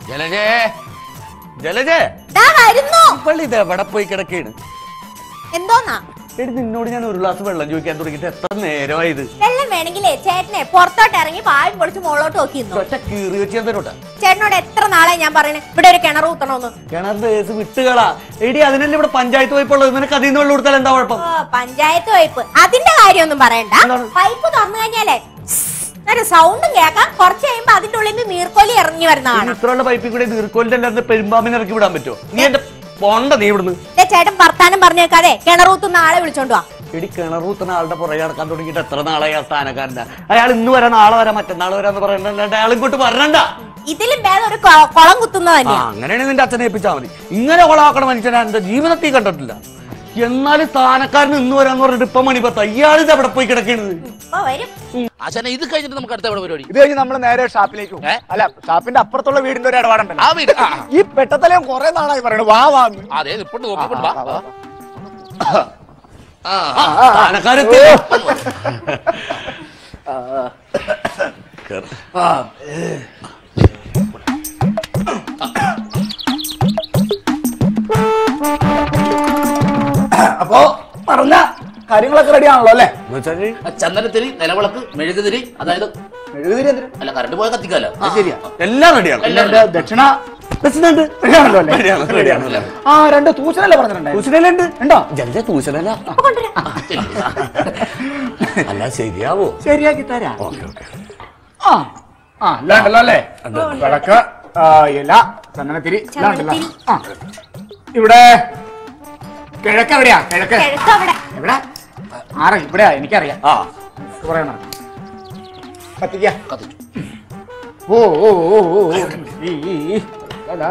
ജലജേ ജലജേ ദാ വരുന്നു പള്ളി ഇത് എവിടെ പോയി കിടക്കാണ് എന്തോന്നാ എടി നിന്നോട് ഞാൻ ഒരു ഗ്ലാസ് വെള്ളം ചോദിക്കാൻ തുടങ്ങിയിട്ട് എത്ര നേരമായി ഇത് വെള്ളം വേണമെങ്കിലേ ചേട്ടനെ പുറത്തോട്ട് ഇറങ്ങി പായം പൊളിച്ച് മുകളിലോട്ട് നോക്കി നിന്നു ഒറ്റ കീറി വെച്ച് ഞാൻ തരൂട്ടാ ചേട്ടനോട് എത്ര നാളെ ഞാൻ പറയണേ ഇവിടെ ഒരു കിണർ കുത്തണമെന്ന് കിണറിന്റെ കേസ് വിട്ടുകളാ എടി അതിനല്ലേ ഇവിടെ പഞ്ചായത്ത് പോയപ്പോഴുള്ളത് നിനക്ക് അതിൽ നിന്ന് വെള്ളം കൊടുത്താൽ എന്താ കുഴപ്പം ഓ, പഞ്ചായത്ത് പൈപ്പ് അതിന്റെ കാര്യമൊന്നും പറയണ്ട എന്താണ്? പൈപ്പ് തുറന്നു കഴിഞ്ഞാലേ ഒരു സൗണ്ടും കേൾക്കാം കുറച്ച് കഴിയുമ്പോ അതിന്റെ ഉള്ളിൽ നിന്ന് നീർക്കോലി ഇറങ്ങി വരുന്നതാണ് ഇത്രയുള്ള പൈപ്പിൽ കൂടെ നീർക്കോലിന്റെ അല്ലാതെ പെരുമ്പാമ്പിനെ ഇറക്കി വിടാൻ പറ്റുമോ നീ എന്റെ പോണ്ട നീ ഇവിടുന്ന് ദേ ചേട്ടൻ വർത്താനം പറഞ്ഞേക്കാതെ കിണർ കുത്തുന്ന ആളെ വിളിച്ചോണ്ട് വാ എടി കിണർ കുത്തുന്ന ആളുടെ പുറകെ നടക്കാൻ തുടങ്ങിയിട്ട് എത്ര നാളായി ആ സ്ഥാനക്കാരൻ്റെ അയാൾ ഇന്ന് വരാം നാളെ വരാം മറ്റന്നാൾ വരാന്ന് പറയണ്ട അയാൾ ഇങ്ങോട്ട് വരണ്ട ഇതിലും ഭേദം ഒരു കൊ- കുളം കുത്തുന്നത് ആ തന്നെയാ അങ്ങനെയാണെങ്കിൽ നിന്റെ അച്ഛനെ ഏൽപ്പിച്ചാൽ മതി ഇങ്ങനെ കൊളാക്കണ മനുഷ്യനെ എന്റെ ജീവിതത്തിൽ കണ്ടിട്ടില്ല എന്നാലും സ്ഥാനക്കാരൻ ഇന്ന് വരാന്ന് പറഞ്ഞിട്ട് ഇപ്പൊ മണിപ്പത്ത ഇയാളിത് എവിടെ പോയി കിടക്കണത് ഇപ്പൊ വരും ആശാനെ ഇത് കഴിഞ്ഞിട്ട് നമുക്ക് അടുത്ത എവിടെ പരിപാടി ഇത് കഴിഞ്ഞ് നമ്മൾ നേരെ ഷാപ്പിലേക്ക് പോകും ഏ? അല്ല ഷാപ്പിന്റെ അപ്പുറത്തുള്ള വീടിന്റെ ഒരു ഇടപാടുണ്ടല്ലോ ആ വീട് ആ, ഈ പെട്ടത്തലയും കുറെ നാളായി പറയണു വാ വാ എന്ന്. ആ, അതെ ഇപ്പോട്ട് നോക്കിക്കൊണ്ട് വാ വാ. ആ സ്ഥാനക്കാരെത്തി അപ്പോ പറഞ്ഞ കാര്യങ്ങളൊക്കെ റെഡി ആണല്ലോ അല്ലേ എന്നുവെച്ചാല് ആ, ചന്ദനത്തിരി നിലവിളക്ക് മെഴുകുതിരി അതായത് മെഴുകുതിരി എന്തിന്? അല്ല കറണ്ട് പോയ കത്തിക്കാലോ അത് ശരിയാ എല്ലാം റെഡിയാണ് പിന്നെ എന്റെ ദക്ഷിണ പ്രസിഡന്റ് റെഡിയാണല്ലോ അല്ലേ റെഡിയാണ് റെഡിയാണ് ആ രണ്ട് തൂച്ചനല്ലേ പറഞ്ഞിട്ടുണ്ടായി തൂശനലുണ്ട് ഉണ്ടോ ജലജ തൂശനല്ല അല്ല ശരിയാവോ ശരിയാക്കി തരാം ഓക്കെ ഓക്കെ ആ ആ എല്ലാം ഉണ്ടല്ലോ അല്ലേ വിളക്ക് ആ, ഇല ചന്ദനത്തിരി എല്ലാം ഉണ്ടല്ലോ ആ ഇവിടെ കിഴക്ക് എവിടെയാ കിഴക്ക് കിഴക്ക് അവിടെ എവിടെ ആറ് ഇവിടെയാ എനിക്കറിയാം ആ പറയണം കത്തിക്ക കത്തിച്ചു ഓ ഓ ഓ ഓ ഓ. ഈ, ഈ, ഈ. അലാ.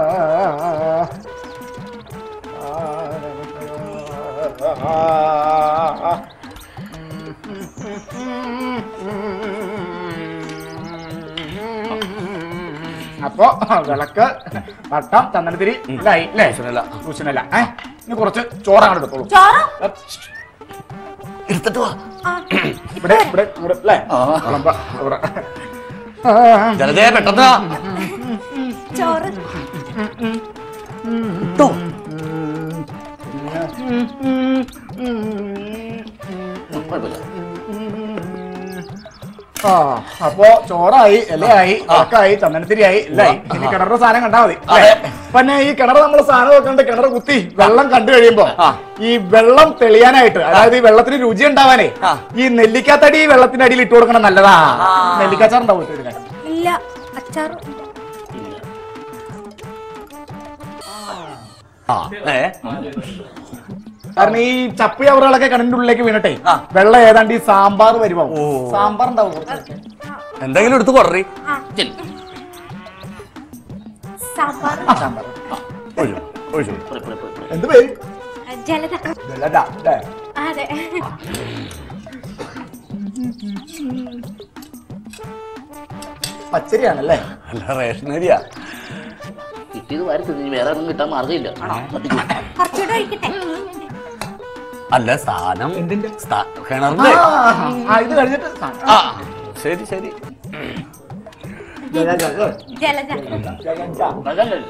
അപ്പോ വിളക്ക് വട്ടം ചന്ദനത്തിരി ഇല്ലായി അല്ലേ തൂശനല്ല. തൂശനല്ല ഏ ഇനി കുറച്ച് ചോറാണ് എടുത്തോളൂ ചോറ് എടുത്തിട്ട് വാ ഇവിടെ ഇവിടെ ഇവിടെ അല്ലേ വിളമ്പ ഇവിടെ ജലജയ പെട്ടെന്ന് വാ. ചോറ് ഇട്ടോ കുഴപ്പമില്ല ആ അപ്പോ ചോറായി ഇലയായി ഉറക്കായി ചന്ദനത്തിരിയായി എല്ലായി ഇനി കിണറിന്റെ സാധനം കണ്ടാ മതി അല്ലേ? പിന്നെ ഈ കിണർ നമ്മൾ സാധനം വെക്കണ്ട കിണർ കുത്തി വെള്ളം കണ്ടു കഴിയുമ്പോ ആ. ഈ വെള്ളം തെളിയാനായിട്ട് അതായത് ഈ വെള്ളത്തിന് രുചി ഉണ്ടാവാനേ ആ. ഈ നെല്ലിക്കാത്തടി ഈ വെള്ളത്തിന്റെ അടിയിൽ ഇട്ട് കൊടുക്കണം നല്ലതാ നെല്ലിക്കാച്ചാർ ഉണ്ടാവും ഇട്ട് എടുക്കാൻ. ഇല്ല അച്ചാറ് ആ ഏ കാരണം ഈ ചപ്പി അവറുകളൊക്കെ കിണറിന്റെ ഉള്ളിലേക്ക് വീണട്ടെ ആ. വെള്ളം ഏതാണ്ട് ഈ സാമ്പാർ വരുമോ ഓ. സാമ്പാർ ഉണ്ടാവും കുറച്ച്. എന്തെങ്കിലും എടുത്ത് കൊടറി ചെല്ല്. സാമ്പാർ സാമ്പാർ ഒഴിച്ചു ഒഴിച്ചു പോരെ, പോരെ, പോരെ, പോരെ. എന്ത് പേര് ജലത വെള്ളടാ, അല്ലേ? അതെ പച്ചരിയാണല്ലേ അല്ല റേഷനരിയാ കിട്ടിയത് വാരി തിന്നു ഇനി വേറെ ഒന്നും കിട്ടാൻ മാർഗ്ഗമില്ല കത്തിച്ചു കുറച്ചുകൂടെ ഒഴിക്കട്ടെ അല്ല സ്ഥാനം എന്തിന്റെ? സ്ഥാ- കിണറിന്റെ ആ, ആ, ഇത് കഴിഞ്ഞിട്ട് സാ- ആ ശരി ശരി ജല, ജല, ജല. ജലജ ജല, ജല. അതല്ലല്ലോ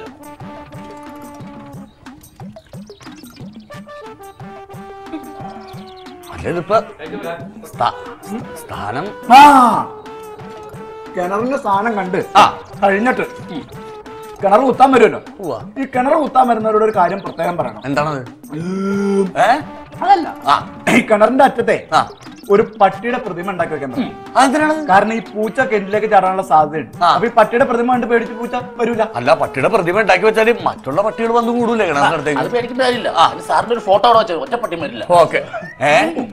അല്ല ഇതിപ്പോ സ്ഥാ- സ്ഥാനം ആ കിണറിന്റെ സാധനം കണ്ട് ആ. കഴിഞ്ഞിട്ട് കിണർ കുത്താൻ വരുമല്ലോ ഉവ്വ. ഈ കിണർ കുത്താൻ വരുന്നവരോട് ഒരു കാര്യം പ്രത്യേകം പറയണം എന്താണത് ഏ അതല്ല ആ ഈ കിണറിന്റെ അറ്റത്തെ ആ ഒരു പട്ടിയുടെ പ്രതിമ ഉണ്ടാക്കി വെക്കാൻ പറയണം അതെന്തിനാണ് കാരണം ഈ പൂച്ച കിണറ്റിലേക്ക് ചാടാനുള്ള സാധ്യതയുണ്ട് ആ. അപ്പൊ ഈ പട്ടിയുടെ പ്രതിമ കണ്ട് പേടിച്ച് പൂച്ച വരൂല അല്ല പട്ടിയുടെ പ്രതിമ ഉണ്ടാക്കി വെച്ചാല് മറ്റുള്ള പട്ടികൾ വന്ന് കൂടൂലേ അത് കിണറിനടുത്തേക്ക് പേടിക്കേണ്ട കാര്യമില്ല അതിന് സാറിന്റെ ഒരു ഫോട്ടോ അവിടെ വെച്ചത് ഒറ്റ പട്ടി വരില്ല ഓക്കെ ഏ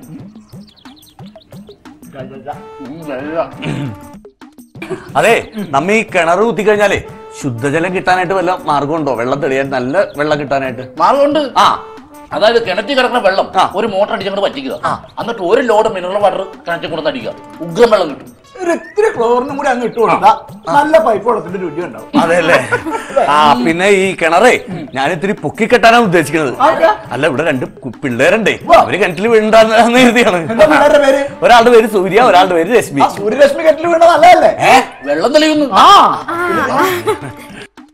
അതെ നമ്മ ഈ കിണർ കുത്തി കഴിഞ്ഞാലേ ശുദ്ധജലം കിട്ടാനായിട്ട് വല്ല മാർഗമുണ്ടോ വെള്ളം തെളിയാൻ നല്ല വെള്ളം കിട്ടാനായിട്ട് മാർഗമുണ്ട് ആ അതായത് കിണറ്റിൽ കിടക്കുന്ന വെള്ളം ആ. ഒരു മോട്ടർ അടിച്ചങ്ങോട്ട് പറ്റിക്കുക എന്നിട്ട് ഒരു ലോഡ് മിനറൽ വാട്ടർ കിണറ്റിൽ കൊണ്ടു അടിക്കുക ഉഗ്രം വെള്ളം കിട്ടും ഒരു ഇത്തിരി ക്ലോറിനും കൂടി അങ്ങ് ഇട്ട് കൊടുത്താ നല്ല പൈപ്പ് വെള്ളത്തിന്റെ രുചി ഉണ്ടാവും അതെല്ലേ ആ പിന്നെ ഈ കിണറേ ഞാൻ ഇത്തിരി പൊക്കി കെട്ടാനാണ് ഉദ്ദേശിക്കുന്നത് അതെന്താ? അല്ല ഇവിടെ രണ്ട് കു- പിള്ളേരുണ്ടേ അവര് കിണറ്റിൽ വീണ്ടാന്ന് എഴുതിയാണ് എന്താ പിള്ളേരുടെ പേര് ഒരാളുടെ പേര് സൂര്യ ഒരാളുടെ പേര് രശ്മി ആ സൂര്യരശ്മി കെറ്റിൽ വീണ നല്ലതല്ലേ ഏ വെള്ളം തെളിയുന്നു ആ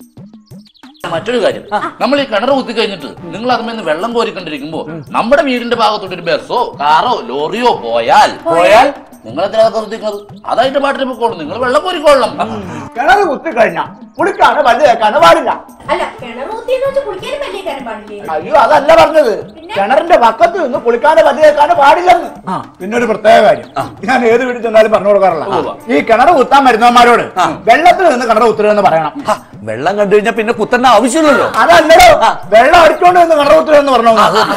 മറ്റൊരു കാര്യം നമ്മൾ ഈ കിണർ കുത്തി കഴിഞ്ഞിട്ട് നിങ്ങൾ അതിൽ വെള്ളം കോരിക്കൊണ്ടിരിക്കുമ്പോ നമ്മുടെ വീടിന്റെ ഭാഗത്തോട്ട് ഒരു ബസ്സോ കാറോ ലോറിയോ പോയാൽ പോയാൽ നിങ്ങൾ എന്തിനാ കുത്തിക്കുന്നത് അതായിട്ട് പാട്ടിന് പൊക്കോളും നിങ്ങൾ വെള്ളം കോരിക്കൊള്ളണം കിണർ കുത്തി കഴിഞ്ഞാ കുളിക്കാനോ പല്ല് തേക്കാനോ പാടില്ല അല്ല കിണർ കുത്തിയെന്ന് വെച്ച് കുളിക്കാനും വലിയ കാര്യം പാടില്ലേ അയ്യോ അതല്ല പറഞ്ഞത് കിണറിന്റെ പക്കത്ത് നിന്ന് കുളിക്കാനോ പല്ല് തേക്കാനോ പാടില്ലെന്ന് പിന്നെ ഒരു പ്രത്യേക കാര്യം ഞാൻ ഏത് വീട്ടിൽ ചെന്നാലും പറഞ്ഞു കൊടുക്കാറില്ല ഈ കിണർ കുത്താൻ വരുന്നവന്മാരോട് വെള്ളത്തിൽ നിന്ന് കിണർ കുത്തരുതെന്ന് പറയണം ഹ, വെള്ളം കണ്ടു കഴിഞ്ഞാൽ പിന്നെ കുത്തേണ്ട ആവശ്യമില്ലല്ലോ അതല്ലടോ വെള്ളം അടിച്ചോണ്ട് നിന്ന് കിണർ കുത്തരുതെന്ന് പറഞ്ഞു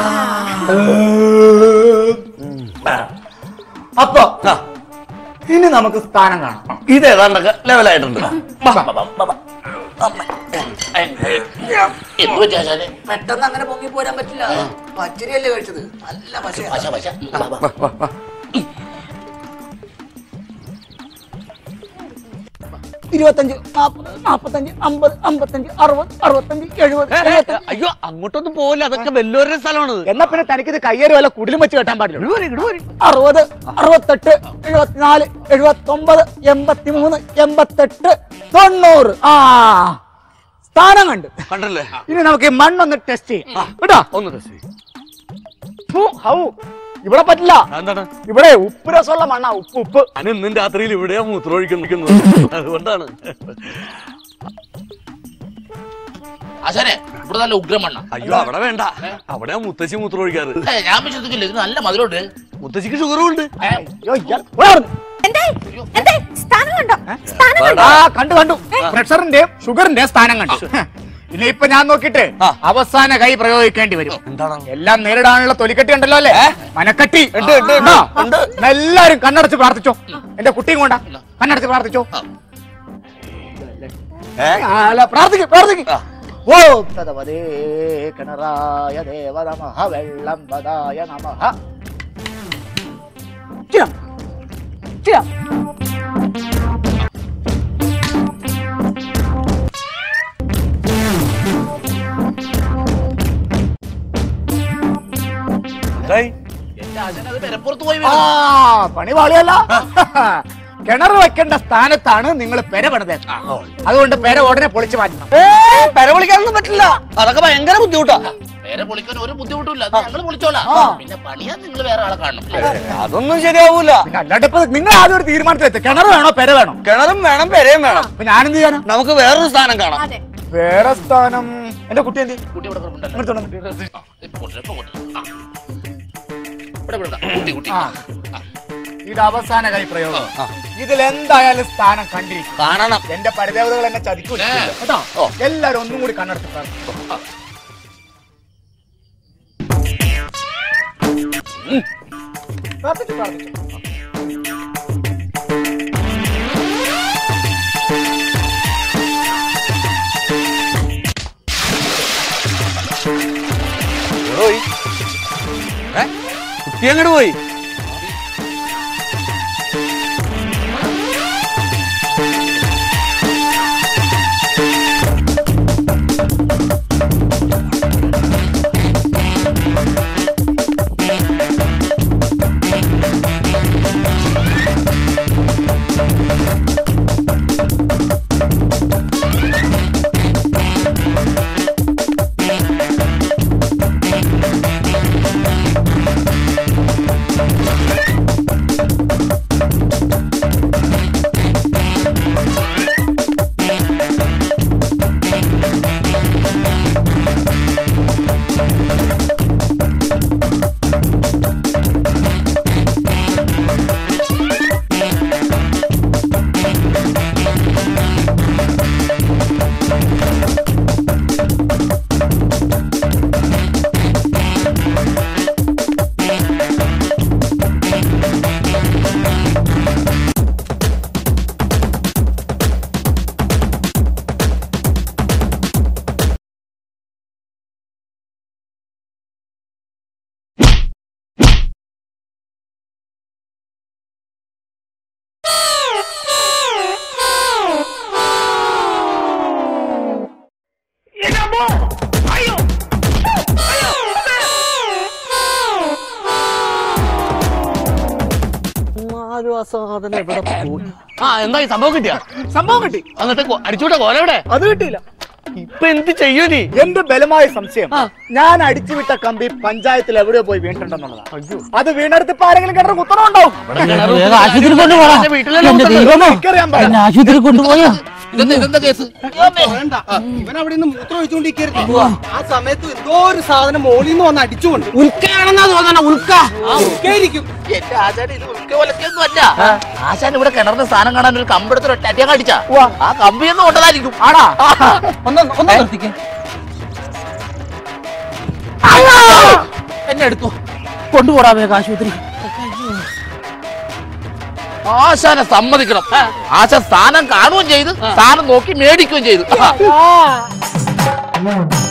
അപ്പൊ ആ, ഇനി നമുക്ക് സ്ഥാനം കാണാം ഇത് ഏതാണ്ടൊക്കെ ലെവലായിട്ടുണ്ട് ബാ, ബാ, ബാ, ബാ, ബാ. അമ്മ. ഏ, ഏ, എന്ത് പറ്റി ആശാനെ? പെട്ടെന്ന് അങ്ങനെ പൊങ്ങി പോരാൻ പറ്റില്ല പച്ചരിയല്ലേ കഴിച്ചത് നല്ല പശ പശ, പശ. ബാ, ബാ. ഇരുപത്തഞ്ച് നാപ്പത് നാപ്പത്തഞ്ച് അമ്പത് അമ്പത്തഞ്ച് അറുപത് അറുപത്തഞ്ച് എഴുപത് ഏ, ഏ, അയ്യോ അങ്ങോട്ടൊന്നും പോവില്ല അതൊക്കെ വല്ലോരുടെ സ്ഥലമാണത് എന്നാ പിന്നെ തനിക്കിത് കയ്യേറി വല്ല കുടിലും വെച്ച് കെട്ടാൻ പാടില്ല അറുപത് അറുപത്തെട്ട് എഴുപത്തിനാല് എഴുപത്തൊമ്പത് എൺപത്തിമൂന്ന് എൺപത്തെട്ട് തൊണ്ണൂറ് ആ സ്ഥാനം കണ്ട് കണ്ടല്ലേ ഇനി നമുക്ക് ഈ മണ്ണൊന്ന് ടെസ്റ്റ് ചെയ്യാം കേട്ടോ ഒന്ന് test ചെയ്യ്. ഫു, ഹൗ ഇവിടെ പറ്റില്ല എന്താണ് ഇവിടെ ഉപ്പ് രസമുള്ള മണ്ണാ ഉപ്പ് ഉപ്പ് ഞാൻ ഇന്നും രാത്രിയിൽ ഇവിടെയാ മൂത്രമൊഴിക്കുന്നത് അതുകൊണ്ടാണ് ആശാനെ ഇവിടെ നല്ല ഉഗ്രമണ്ണ അയ്യോ അവിടെ വേണ്ട അവിടെയാ മുത്തശ്ശി മൂത്രമൊഴിക്കാറ് ഞാൻ വിശ്വസിക്കില്ല ഇത് നല്ല മധുരമുണ്ട് മുത്തശ്ശിക്ക് ഷുഗറും ഉണ്ട് അയ്യോ, ഇയാൾ ഇവിടെ വന്ന്. എന്തേ എന്തേ സ്ഥാനം കണ്ടോ സ്ഥാനം കണ്ടോ ആ കണ്ടു കണ്ടു പ്രഷറിന്റെയും ഷുഗറിന്റെയും സ്ഥാനം കണ്ടു ഇനിയിപ്പൊ ഞാൻ നോക്കിട്ട് ആ. അവസാന കൈ പ്രയോഗിക്കേണ്ടി വരും എന്താണ് എല്ലാം നേരിടാനുള്ള തൊലിക്കെട്ടി ഉണ്ടല്ലോ അല്ലേ മനക്കെട്ടി ഉണ്ട്, ഉണ്ട്, ഉണ്ട്, ആ, ഉണ്ട്. എല്ലാരും കണ്ണടച്ച് പ്രാർത്ഥിച്ചോ എന്റെ കുട്ടിയും കൊണ്ട കണ്ണടച്ച് പ്രാർത്ഥിച്ചോ ഏ? അല്ല പ്രാർത്ഥിക്കും പ്രാർത്ഥിക്കും ആ. ഓ തദവതേ കിണറായ ദേവ നമഃ വെള്ളം വദായ നമഃ ചെയ്യാം ചെയ്യാം എന്തായി എന്റെ ആശാൻ അത് പെരപ്പുറത്ത് പോയി ആ വീണു. പണി പാളിയല്ല കിണർ വെക്കേണ്ട സ്ഥാനത്താണ് നിങ്ങൾ പെര പണിതത് അതുകൊണ്ട് പെര ഉടനെ പൊളിച്ചു മാറ്റണം ഏ പെര വിളിക്കാനൊന്നും പറ്റില്ല അതൊക്കെ ഭയങ്കര ബുദ്ധിമുട്ടാ പേരെ പൊളിക്കാൻ ഒരു ബുദ്ധിമുട്ടില്ല ഞങ്ങൾ പൊളിച്ചോളാം പിന്നെ പണിയാൻ നിങ്ങൾ വേറെ ആളെ കാണണം അതൊന്നും ശരിയാവൂല പിന്നെ അല്ലാണ്ട് ഇപ്പൊ നിങ്ങൾ ആദ്യം ഒരു തീരുമാനത്തിലെത്തി കിണർ വേണോ പെര വേണോ കിണറും വേണം പെരയും വേണം അപ്പൊ ഞാനെന്ത് ചെയ്യാനാ നമുക്ക് വേറൊരു സ്ഥാനം കാണാം അതെ വേറെ സ്ഥാനം എന്റെ കുട്ടി എന്ത് ചെയ്യും? കുട്ടി ഇവിടെ കിടപ്പുണ്ടല്ലോ. ഇങ്ങോട്ട് വന്നോ. ആ, ഇപ്പൊ കൊണ്ടുവരാം, ഇപ്പൊ കൊണ്ടുവരാം. ആ. ഇവിടെ ഇവിടെ ഇടാം. കുട്ടി കുട്ടി ആ. ഇത് അവസാന കൈ പ്രയോഗം ഇതിൽ എന്തായാലും സ്ഥാനം കണ്ടിരിക്കും കാണണം എന്റെ പരിദേവതകൾ എന്നെ ചതിക്കൂല ഏ. കേട്ടോ ഓ. എല്ലാരും ഒന്നും കൂടി കണ്ണടച്ച് പ്രാർത്ഥിക്കും. ഉം. പ്രാർത്ഥിച്ചു പ്രാർത്ഥിച്ചു എവിടെ പോയി ഏ കുട്ടി അങ്ങോട്ട് പോയി ആരും ആ സാധനം എവിടെ പോയി ആ എന്തായി സംഭവം കിട്ടിയ സംഭവം കിട്ടി എന്നിട്ട് കൊ- അടിച്ചൂട്ടെ കോല എവിടെ അത് കിട്ടിയില്ല ഇപ്പൊ എന്ത് ചെയ്യൂ നീ എന്റെ ബലമായ സംശയം ഞാൻ അടിച്ചുവിട്ട കമ്പി പഞ്ചായത്തിൽ എവിടെയോ പോയി വീണിട്ടുണ്ടെന്നുള്ളതാണ് അത് വീണെടുത്ത് ഇപ്പൊ ആരെങ്കിലും കിണർ കുത്തണമുണ്ടാവും വേഗം ആശുപത്രി കൊണ്ടുപോടാ എന്റെ വീട്ടിലല്ലേ എന്റെ ഉണ്ടല്ലോ. ദൈവമേ എനിക്കറിയാൻ പാടില്ല. എന്നെ ആശുപത്രി കൊണ്ടുപോയോ ഇതെന്താ ഇതെന്താ കേസ് വേണ്ട ഇവൻ അവിടെ നിന്ന് മൂത്രം ഒഴിച്ചുകൊണ്ടിരിക്കരുത് ആ സമയത്ത് എന്തോ ഒരു സാധനം മോളിൽ നിന്ന് വന്ന് അടിച്ചുകൊണ്ട് ഉൽക്കയാണെന്നാ തോന്നണ ഉൽക്ക ആ ഉൾക്കായിരിക്കും എന്റെ ആശാൻ ഇത് ഉൾക്ക പോലൊക്കെയൊന്നും അല്ല ആശാൻ ഇവിടെ കിണറിന്റെ സ്ഥാനം കാണാൻ ഒരു കമ്പെടുത്ത് ഒറ്റ അടിയാൻ അടിച്ചാ ആ കമ്പിയൊന്നും കൊണ്ടതായിരിക്കും ആടാ ഒന്ന് ഒന്ന് നിർത്തിക്കേ എന്നെ എടുത്തു കൊണ്ടുപോടാ വേഗം ആശുപത്രി ആശാനെ സമ്മതിക്കണം ആശാൻ സ്ഥാനം കാണുകയും ചെയ്ത് സ്ഥാനം നോക്കി മേടിക്കുകയും ചെയ്തു